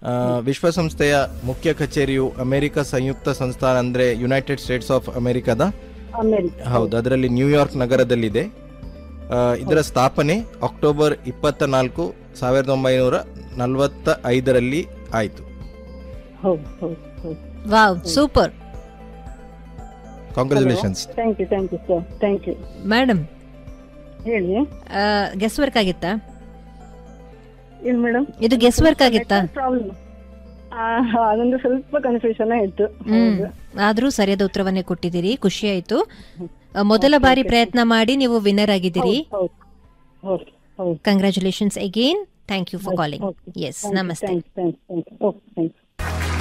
ಆ, ವಿಶ್ವಸಂಸ್ಥೆಯ ಮುಖ್ಯ ಕಚೇರಿಯು ಅಮೆರಿಕ ಸಂಯುಕ್ತ ಸಂಸ್ಥಾನ ಅಂದರೆ ಯುನೈಟೆಡ್ ಸ್ಟೇಟ್ಸ್ ಆಫ್ ಅಮೆರಿಕದ ಅಮೆರಿಕ ಹೌದು ಅದರಲ್ಲಿ ನ್ಯೂಯಾರ್ಕ್ ನಗರದಲ್ಲಿದೆ ಆ, ಇದರ ಸ್ಥಾಪನೆ ಅಕ್ಟೋಬರ್ ಇಪ್ಪತ್ತ ನಾಲ್ಕು ಸಾವಿರದ ಒಂಬೈನೂರ ನಲವತ್ತ ಐದರಲ್ಲಿ ಆಯಿತು ಹೌದು ಹೌದು ಹೌದು wow super congratulations thank you thank you sir thank you madam ಹೇಳಿ ಗೆಸ್ ವರ್ಕ್ ಆಗಿತ್ತಾ ಏನ್ ಮೇಡಮ್ ಇದು ಗೆಸ್ ವರ್ಕ್ ಆಗಿತ್ತಾ ಪ್ರಾಬ್ಲಮ್ ಅದೊಂದು ಸ್ವಲ್ಪ ಕನ್ಫ್ಯೂಷನ್ ಆಯ್ತು ಹ್ಮ್ ಆದ್ರೂ ಸರಿಯಾದ ಉತ್ತರವನ್ನೇ ಕೊಟ್ಟಿದ್ದೀರಿ ಖುಷಿ ಆಯ್ತು ಆ, ಮೊದಲ ಬಾರಿ ಪ್ರಯತ್ನ ಮಾಡಿ ನೀವು ವಿನ್ನರ್ ಆಗಿದ್ದೀರಿ ಹೌದು ಹೌದು ಹೌದು congratulations again thank you for calling yes ನಮಸ್ತೆ thanks thanks thanks okay thanks